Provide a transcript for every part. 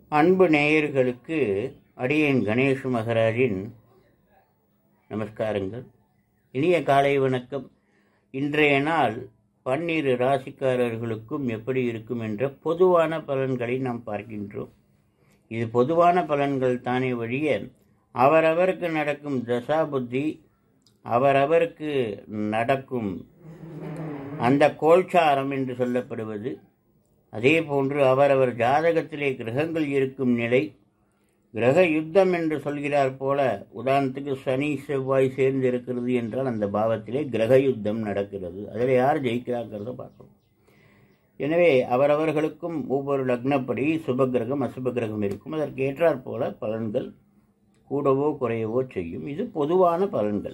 அன்பு நேயர்களுக்கு அடியேன் கணேஷ் மகராஜின் நமஸ்காரங்கள் இனிய காலை வணக்கம் இன்றைய நாள் பன்னிரு ராசிக்காரர்களுக்கும் எப்படி இருக்கும் என்ற பொதுவான பலன்களை நாம் பார்க்கின்றோம் இது பொதுவான பலன்கள் தானே வழிய அவரவருக்கு நடக்கும் தசாபுத்தி அவரவருக்கு நடக்கும் அந்த கோல்சாரம் என்று சொல்லப்படுவது அதே போன்று அவரவர் ஜாதகத்திலே கிரகங்கள் இருக்கும் நிலை கிரக யுத்தம் என்று சொல்கிறார் போல உதாரணத்துக்கு சனி செவ்வாய் சேர்ந்து இருக்கிறது என்றால் அந்த பாவத்திலே கிரக யுத்தம் நடக்கிறது அதில் யார் ஜெயிக்கிறாங்கிறத பார்க்கணும் எனவே அவரவர்களுக்கும் ஒவ்வொரு லக்னப்படி சுபகிரகம் அசுபகிரகம் இருக்கும் அதற்கு ஏற்றாற் போல பலன்கள் கூடவோ குறையவோ செய்யும் இது பொதுவான பலன்கள்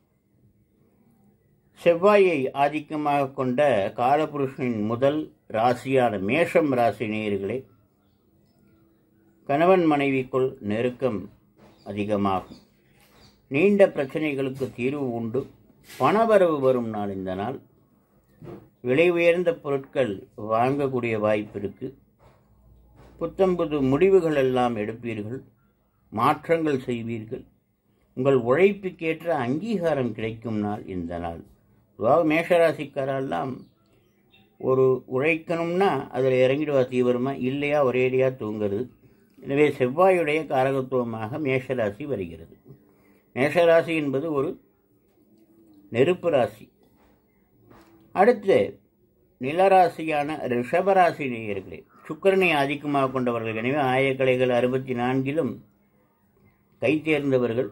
செவ்வாயை ஆதிக்கமாக கொண்ட காலபுருஷனின் முதல் ராசியான மேஷம் ராசி நேயர்களே கணவன் மனைவிக்குள் நெருக்கம் அதிகமாகும் நீண்ட பிரச்சனைகளுக்கு தீர்வு உண்டு பணவரவு வரும் நாள் இந்த நாள் விலை உயர்ந்த பொருட்கள் வாங்கக்கூடிய வாய்ப்பு இருக்கு புத்தம்புது முடிவுகள் எல்லாம் எடுப்பீர்கள் மாற்றங்கள் செய்வீர்கள் உங்கள் உழைப்புக்கேற்ற அங்கீகாரம் கிடைக்கும் நாள் இந்த நாள் பொதுவாக மேஷராசிக்காரெல்லாம் ஒரு உழைக்கணும்னா அதில் இறங்கிடுவா தீவிரமாக இல்லையா ஒரேடியாக தூங்குறது எனவே செவ்வாயுடைய காரகத்துவமாக மேஷராசி வருகிறது மேஷராசி என்பது ஒரு நெருப்பு ராசி அடுத்து நிலராசியான ரிஷபராசி நேயர்களே சுக்கரனை ஆதிக்கமாக கொண்டவர்கள் எனவே ஆயக்கலைகள் அறுபத்தி நான்கிலும் கை தேர்ந்தவர்கள்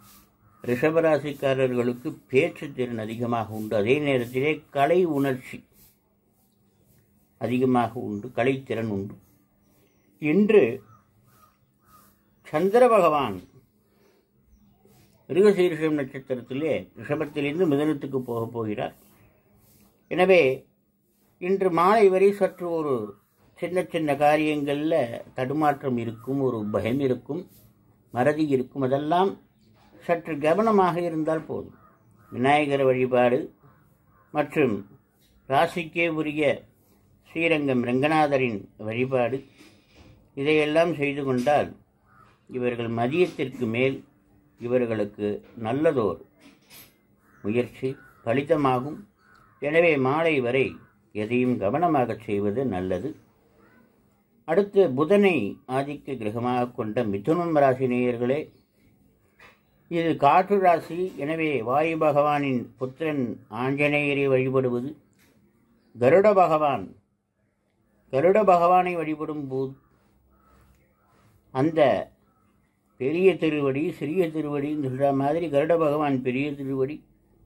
ரிஷபராசிக்காரர்களுக்கு பேச்சு திறன் அதிகமாக உண்டு அதே நேரத்திலே கலை உணர்ச்சி அதிகமாக உண்டு கலைத்திறன் உண்டு இன்று சந்திர பகவான் மிருகசீரிஷம் நட்சத்திரத்திலே ரிஷபத்திலிருந்து மிதனத்துக்கு போகப் போகிறார் எனவே இன்று மாலை வரை சற்று ஒரு சின்ன சின்ன காரியங்களில் தடுமாற்றம் இருக்கும் ஒரு பயம் இருக்கும் மறதி இருக்கும் அதெல்லாம் சற்று கவனமாக இருந்தால் போதும் விநாயகர் வழிபாடு மற்றும் ராசிக்கே உரிய ஸ்ரீரங்கம் ரங்கநாதரின் வழிபாடு இதையெல்லாம் செய்து கொண்டால் இவர்கள் மதியத்திற்கு மேல் இவர்களுக்கு நல்லதோர் முயற்சி பலிதமாகும் எனவே மாலை வரை எதையும் கவனமாக செய்வது நல்லது அடுத்து புதனை ஆதிக்க கிரகமாக கொண்ட மிதுனம் ராசி நேயர்களே இது காற்று ராசி எனவே வாயு பகவானின் புத்திரன் ஆஞ்சநேயரை வழிபடுவது கருட பகவான் கருட பகவானை வழிபடும் போது அந்த பெரிய திருவடி சிறிய திருவடின்னு சொல்கிற மாதிரி கருட பகவான் பெரிய திருவடி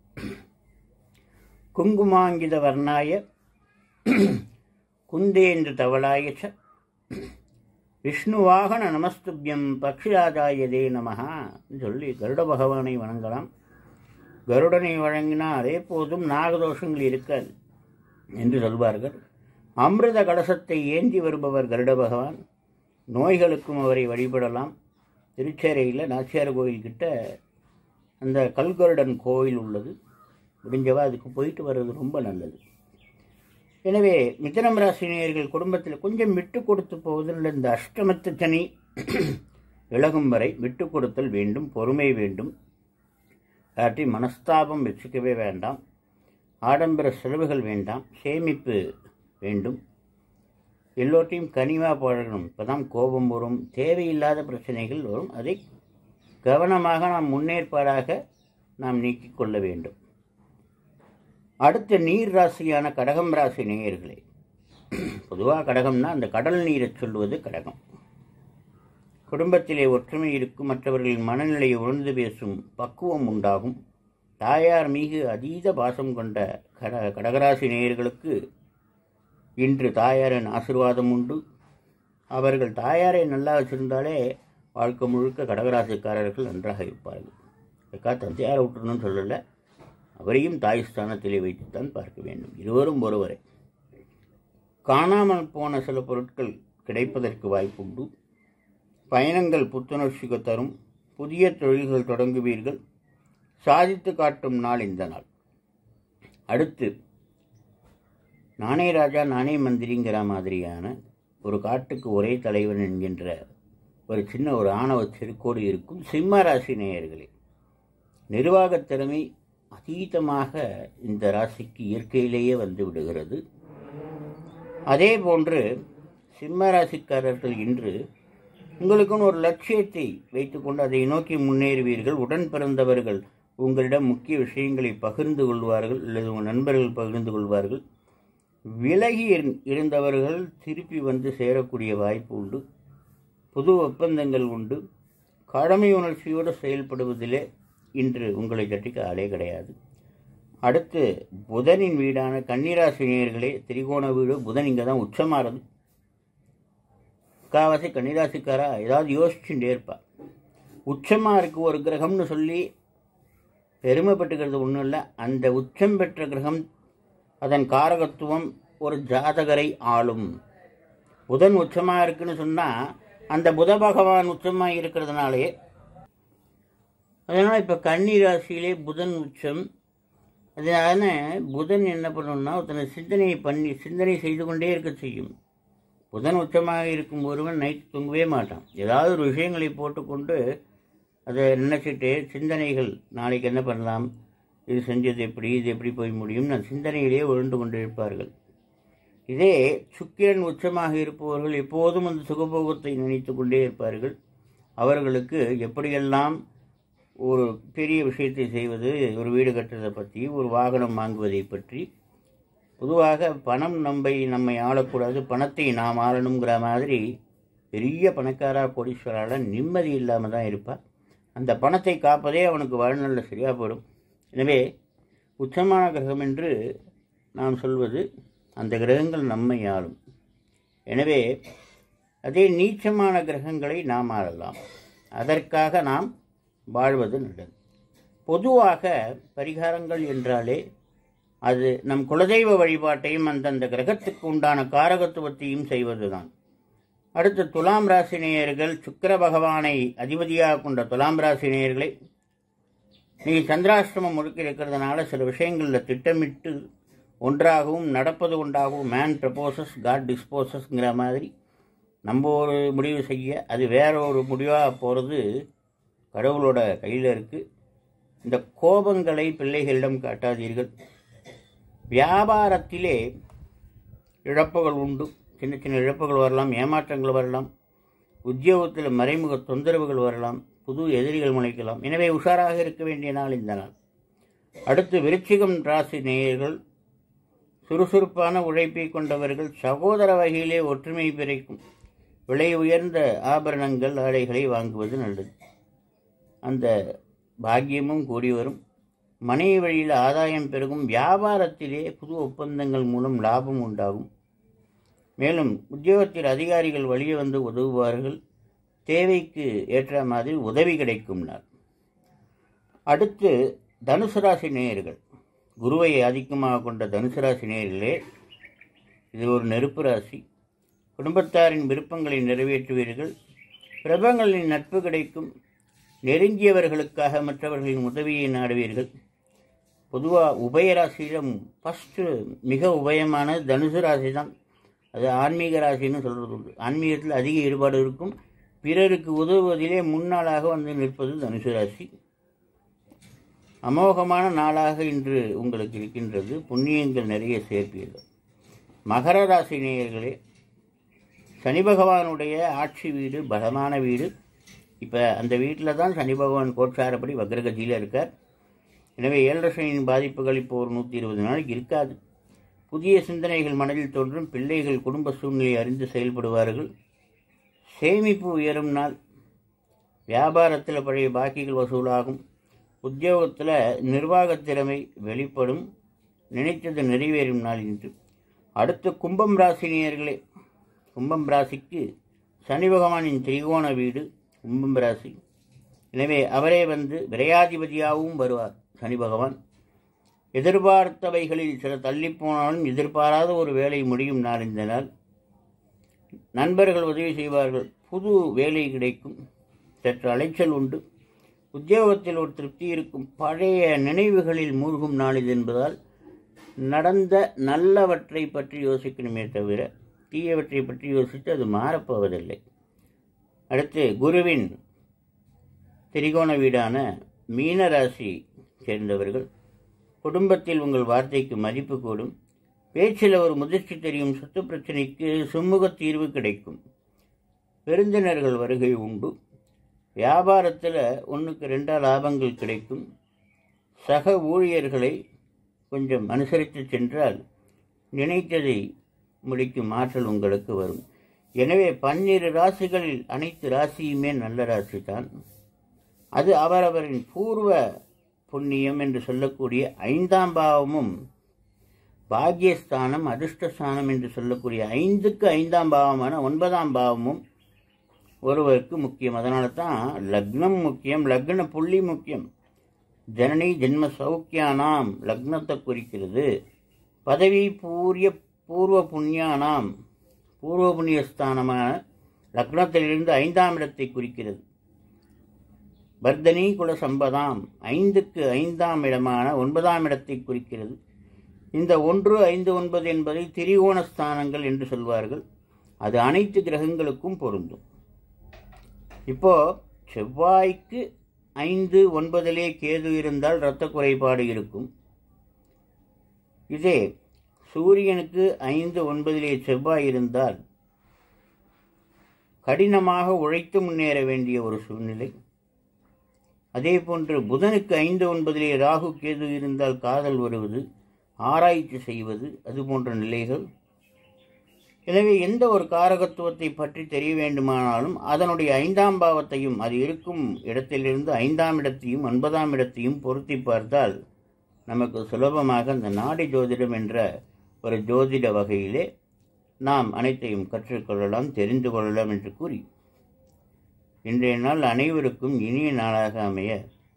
குங்குமாங்கித வர்ணாய குந்தேந்து தவளாய ச விஷ்ணுவாகன நமஸ்துபியம் பக்ஷிராஜாயதே நமஹா சொல்லி கருட பகவானை வணங்கலாம் கருடனை வழங்கினாலே போதும் நாகதோஷங்கள் இருக்காது என்று சொல்வார்கள் அமிர்த கலசத்தை ஏந்தி வருபவர் கருட பகவான் நோய்களுக்கும் அவரை வழிபடலாம் திருச்சேரையில் நாச்சியார் கோயில்கிட்ட அந்த கல்கருடன் கோயில் உள்ளது முடிஞ்சவா அதுக்கு போயிட்டு வர்றது ரொம்ப நல்லது எனவே மிதனம் ராசினியர்கள் குடும்பத்தில் கொஞ்சம் விட்டு கொடுத்து போவதில் இந்த அஷ்டமத்து சனி விலகும் வரை விட்டு கொடுத்தல் வேண்டும் பொறுமை வேண்டும் காட்டி மனஸ்தாபம் வச்சுக்கவே வேண்டாம் ஆடம்பர செலவுகள் வேண்டாம் சேமிப்பு வேண்டும் எல்லோர்ட்டையும் கனிவாக பழகணும் இப்போ தான் கோபம் வரும் தேவையில்லாத பிரச்சனைகள் வரும் அதை கவனமாக நாம் முன்னேற்பாடாக நாம் நீக்கிக் கொள்ள வேண்டும் அடுத்த நீர் ராசியான கடகம் ராசி நேயர்களே பொதுவாக கடகம்னா அந்த கடல் நீரை சொல்வது கடகம் குடும்பத்திலே ஒற்றுமை இருக்கும் மற்றவர்களின் மனநிலையை உணர்ந்து பேசும் பக்குவம் உண்டாகும் தாயார் மீது அதீத பாசம் கொண்ட கட கடகராசி நேயர்களுக்கு இன்று தாயாரின் ஆசிர்வாதம் உண்டு அவர்கள் தாயாரை நல்லா வச்சிருந்தாலே வாழ்க்கை முழுக்க கடகராசிக்காரர்கள் நன்றாக இருப்பார்கள் அதுக்காக தந்தையாரை விட்டுறணும்னு சொல்லலை அவரையும் தாய் ஸ்தானத்திலே வைத்துத்தான் பார்க்க வேண்டும் இருவரும் ஒருவரை காணாமல் போன சில பொருட்கள் கிடைப்பதற்கு வாய்ப்புண்டு பயணங்கள் புத்துணர்ச்சிக்கு தரும் புதிய தொழில்கள் தொடங்குவீர்கள் சாதித்து காட்டும் நாள் இந்த நாள் அடுத்து நானே ராஜா நானே மந்திரிங்கிற மாதிரியான ஒரு காட்டுக்கு ஒரே தலைவன் என்கின்ற ஒரு சின்ன ஒரு ஆணவ செருக்கோடு இருக்கும் சிம்ம ராசி நேயர்களே நிர்வாகத் திறமை அதீதமாக இந்த ராசிக்கு இயற்கையிலேயே வந்து விடுகிறது அதே போன்று சிம்ம ராசிக்காரர்கள் இன்று உங்களுக்குன்னு ஒரு லட்சியத்தை வைத்துக்கொண்டு அதை நோக்கி முன்னேறுவீர்கள் உடன் பிறந்தவர்கள் உங்களிடம் முக்கிய விஷயங்களை பகிர்ந்து கொள்வார்கள் அல்லது உங்கள் நண்பர்கள் பகிர்ந்து கொள்வார்கள் விலகி இருந்- இருந்தவர்கள் திருப்பி வந்து சேரக்கூடிய வாய்ப்பு உண்டு புது ஒப்பந்தங்கள் உண்டு கடமை உணர்ச்சியோடு செயல்படுவதிலே இன்று உங்களை கட்டிக்க ஆளே கிடையாது அடுத்து புதனின் வீடான கன்னிராசி நேயர்களே திரிகோண வீடு புதன் இங்கே தான் உச்சமாறது முக்காவாசி கன்னிராசிக்காரா ஏதாவது யோசிச்சுட்டே இருப்பா உச்சமாக இருக்கு ஒரு கிரகம்னு சொல்லி பெருமைப்பட்டுக்கிறது ஒன்றும் இல்லை அந்த உச்சம் பெற்ற கிரகம் அதன் காரகத்துவம் ஒரு ஜாதகரை ஆளும் புதன் உச்சமாக இருக்குன்னு சொன்னால் அந்த புத பகவான் உச்சமாக இருக்கிறதுனாலே அதனால் இப்போ கன்னி ராசியிலே புதன் உச்சம் அதனால புதன் என்ன பண்ணணும்னா ஒருத்தனை சிந்தனை பண்ணி சிந்தனை செய்து கொண்டே இருக்க செய்யும் புதன் உச்சமாக இருக்கும் ஒருவன் நைட் தூங்கவே மாட்டான் ஏதாவது ஒரு விஷயங்களை போட்டுக்கொண்டு அதை நினச்சிட்டு சிந்தனைகள் நாளைக்கு என்ன பண்ணலாம் இது செஞ்சது எப்படி இது எப்படி போய் முடியும் நான் சிந்தனையிலேயே உழண்டு கொண்டு இருப்பார்கள் இதே சுக்கிரன் உச்சமாக இருப்பவர்கள் எப்போதும் அந்த சுகபோகத்தை நினைத்து கொண்டே இருப்பார்கள் அவர்களுக்கு எப்படியெல்லாம் ஒரு பெரிய விஷயத்தை செய்வது ஒரு வீடு கட்டுறதை பற்றி ஒரு வாகனம் வாங்குவதை பற்றி பொதுவாக பணம் நம்பை நம்மை ஆளக்கூடாது பணத்தை நாம் ஆளணுங்கிற மாதிரி பெரிய பணக்காரா கோடீஸ்வரால நிம்மதி இல்லாமல் தான் இருப்பார் அந்த பணத்தை காப்பதே அவனுக்கு வாழ்நாளில் சரியாக போயிடும் எனவே உச்சமான கிரகம் என்று நாம் சொல்வது அந்த கிரகங்கள் நம்மை ஆளும் எனவே அதே நீச்சமான கிரகங்களை நாம் ஆளலாம் அதற்காக நாம் வாழ்வது நல்லது பொதுவாக பரிகாரங்கள் என்றாலே அது நம் குலதெய்வ வழிபாட்டையும் அந்தந்த கிரகத்துக்கு உண்டான காரகத்துவத்தையும் செய்வதுதான் அடுத்து துலாம் ராசி நேயர்கள் சுக்கிர பகவானை அதிபதியாக கொண்ட துலாம் ராசி நேயர்களை நீங்கள் சந்திராஷ்டிரமம் முழுக்க இருக்கிறதுனால சில விஷயங்களில் திட்டமிட்டு ஒன்றாகவும் நடப்பது ஒன்றாகவும் மேன் ப்ரப்போசஸ் காட் டிஸ்போசஸ்ங்கிற மாதிரி நம்ம ஒரு முடிவு செய்ய அது வேற ஒரு முடிவாக போகிறது கடவுளோட கையில் இருக்குது இந்த கோபங்களை பிள்ளைகளிடம் காட்டாதீர்கள் வியாபாரத்திலே இழப்புகள் உண்டு சின்ன சின்ன இழப்புகள் வரலாம் ஏமாற்றங்கள் வரலாம் உத்தியோகத்தில் மறைமுக தொந்தரவுகள் வரலாம் புது எதிரிகள் முளைக்கலாம் எனவே உஷாராக இருக்க வேண்டிய நாள் இந்த நாள் அடுத்து விருச்சிகம் ராசி நேயர்கள் சுறுசுறுப்பான உழைப்பை கொண்டவர்கள் சகோதர வகையிலே ஒற்றுமை பிறக்கும் விலை உயர்ந்த ஆபரணங்கள் ஆடைகளை வாங்குவது நல்லது அந்த பாக்கியமும் கூடி வரும் மனைவி வழியில் ஆதாயம் பெருகும் வியாபாரத்திலே புது ஒப்பந்தங்கள் மூலம் லாபம் உண்டாகும் மேலும் உத்தியோகத்தில் அதிகாரிகள் வழியே வந்து உதவுவார்கள் தேவைக்கு ஏற்ற மாதிரி உதவி கிடைக்கும் நாள் அடுத்து தனுசு ராசி நேயர்கள் குருவை ஆதிக்கமாக கொண்ட தனுசு ராசி நேயர்களே இது ஒரு நெருப்பு ராசி குடும்பத்தாரின் விருப்பங்களை நிறைவேற்றுவீர்கள் பிரபங்களின் நட்பு கிடைக்கும் நெருங்கியவர்களுக்காக மற்றவர்களின் உதவியை நாடுவீர்கள் பொதுவாக உபயராசியிலும் ஃபஸ்ட்டு மிக உபயமான தனுசு ராசி தான் அது ஆன்மீக ராசின்னு சொல்கிறது உண்டு ஆன்மீகத்தில் அதிக ஈடுபாடு இருக்கும் பிறருக்கு உதவுவதிலே முன்னாளாக வந்து நிற்பது தனுசு ராசி அமோகமான நாளாக இன்று உங்களுக்கு இருக்கின்றது புண்ணியங்கள் நிறைய சேர்ப்பீர்கள் மகர ராசி நேயர்களே சனி பகவானுடைய ஆட்சி வீடு பலமான வீடு இப்போ அந்த வீட்டில் தான் சனி பகவான் கோட்சாரப்படி வக்ரகதியில் இருக்கார் எனவே ஏழரை சனியின் பாதிப்புகள் இப்போ ஒரு நூற்றி இருபது நாளைக்கு இருக்காது புதிய சிந்தனைகள் மனதில் தோன்றும் பிள்ளைகள் குடும்ப சூழ்நிலை அறிந்து செயல்படுவார்கள் சேமிப்பு உயரும் நாள் வியாபாரத்தில் பழைய பாக்கிகள் வசூலாகும் உத்தியோகத்தில் நிர்வாகத் திறமை வெளிப்படும் நினைத்தது நிறைவேறும் நாள் இன்று அடுத்து கும்பம் ராசினியர்களே கும்பம் ராசிக்கு சனி பகவானின் திரிகோண வீடு கும்பம் ராசி எனவே அவரே வந்து விரையாதிபதியாகவும் வருவார் சனி பகவான் எதிர்பார்த்தவைகளில் சில தள்ளிப் போனாலும் எதிர்பாராத ஒரு வேலை முடியும் நாள் இந்த நாள் நண்பர்கள் உதவி செய்வார்கள் புது வேலை கிடைக்கும் சற்று அலைச்சல் உண்டு உத்தியோகத்தில் ஒரு திருப்தி இருக்கும் பழைய நினைவுகளில் மூழ்கும் நாள் இது என்பதால் நடந்த நல்லவற்றை பற்றி யோசிக்கணுமே தவிர தீயவற்றை பற்றி யோசித்து அது மாறப்போவதில்லை அடுத்து குருவின் திரிகோண வீடான மீன ராசி சேர்ந்தவர்கள் குடும்பத்தில் உங்கள் வார்த்தைக்கு மதிப்பு கூடும் பேச்சில் ஒரு முதிர்ச்சி தெரியும் சொத்து பிரச்சனைக்கு சுமூக தீர்வு கிடைக்கும் பெருந்தினர்கள் வருகை உண்டு வியாபாரத்தில் ஒன்றுக்கு ரெண்டா லாபங்கள் கிடைக்கும் சக ஊழியர்களை கொஞ்சம் அனுசரித்து சென்றால் நினைத்ததை முடிக்கும் ஆற்றல் உங்களுக்கு வரும் எனவே பன்னிரு ராசிகளில் அனைத்து ராசியுமே நல்ல ராசி தான் அது அவரவரின் பூர்வ புண்ணியம் என்று சொல்லக்கூடிய ஐந்தாம் பாவமும் பாக்யஸ்தானம் அதிர்ஷ்டஸ்தானம் என்று சொல்லக்கூடிய ஐந்துக்கு ஐந்தாம் பாவமான ஒன்பதாம் பாவமும் ஒருவருக்கு முக்கியம் அதனால தான் லக்னம் முக்கியம் லக்ன புள்ளி முக்கியம் ஜனனி ஜென்ம சௌக்கியானாம் லக்னத்தை குறிக்கிறது பதவி பூரிய பூர்வ புண்ணியானாம் பூர்வ புண்ணியஸ்தானமான லக்னத்திலிருந்து ஐந்தாம் இடத்தை குறிக்கிறது வர்தனி குல சம்பதாம் ஐந்துக்கு ஐந்தாம் இடமான ஒன்பதாம் இடத்தை குறிக்கிறது இந்த ஒன்று ஐந்து ஒன்பது என்பதை திரிகோண ஸ்தானங்கள் என்று சொல்வார்கள் அது அனைத்து கிரகங்களுக்கும் பொருந்தும் இப்போ செவ்வாய்க்கு ஐந்து ஒன்பதிலே கேது இருந்தால் இரத்த குறைபாடு இருக்கும் இதே சூரியனுக்கு ஐந்து ஒன்பதிலே செவ்வாய் இருந்தால் கடினமாக உழைத்து முன்னேற வேண்டிய ஒரு சூழ்நிலை அதே போன்று புதனுக்கு ஐந்து ஒன்பதிலே ராகு கேது இருந்தால் காதல் வருவது ஆராய்ச்சி செய்வது அது போன்ற நிலைகள் எனவே எந்த ஒரு காரகத்துவத்தை பற்றி தெரிய வேண்டுமானாலும் அதனுடைய ஐந்தாம் பாவத்தையும் அது இருக்கும் இடத்திலிருந்து ஐந்தாம் இடத்தையும் ஒன்பதாம் இடத்தையும் பொருத்தி பார்த்தால் நமக்கு சுலபமாக அந்த நாடி ஜோதிடம் என்ற ஒரு ஜோதிட வகையிலே நாம் அனைத்தையும் கற்றுக்கொள்ளலாம் தெரிந்து கொள்ளலாம் என்று கூறி இன்றைய நாள் அனைவருக்கும் இனிய நாளாக அமைய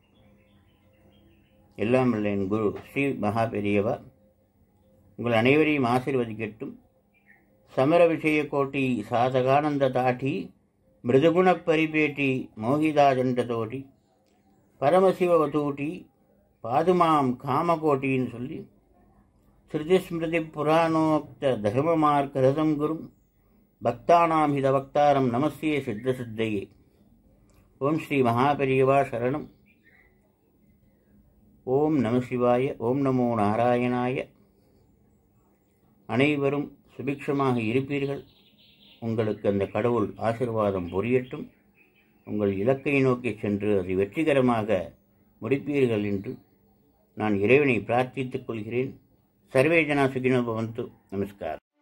எல்லாம் வல்ல என் குரு ஸ்ரீ மகா பெரியவா உங்கள் அனைவரையும் ஆசீர்வதிக்கட்டும் సమర విషయ కోటి సాధకానంద తాఠి మృదుగుణ పరిపేటి மோகிதாஜண்டதோடி பரமசிவவதூட்டி பாதுமாம் காமகோட்டின்னு சொல்லி ஸ்ருதிஸ்மிருதி புராணோக்த தர்மமார்க்கரதம் குரும் பக்தானாம் ஹித பக்தாரம் நமஸ்தே சித்த சித்தையே ஓம் ஸ்ரீ மகாபெரியவா சரணம் ஓம் நம சிவாய ஓம் நமோ நாராயணாய அனைவரும் சுபிக்ஷமாக இருப்பீர்கள் உங்களுக்கு அந்த கடவுள் ஆசிர்வாதம் புரியட்டும் உங்கள் இலக்கை நோக்கி சென்று அதை வெற்றிகரமாக முடிப்பீர்கள் என்று நான் இறைவனை பிரார்த்தித்துக் கொள்கிறேன் சர்வே ஜனா சுகினோ பவந்து நமஸ்கார்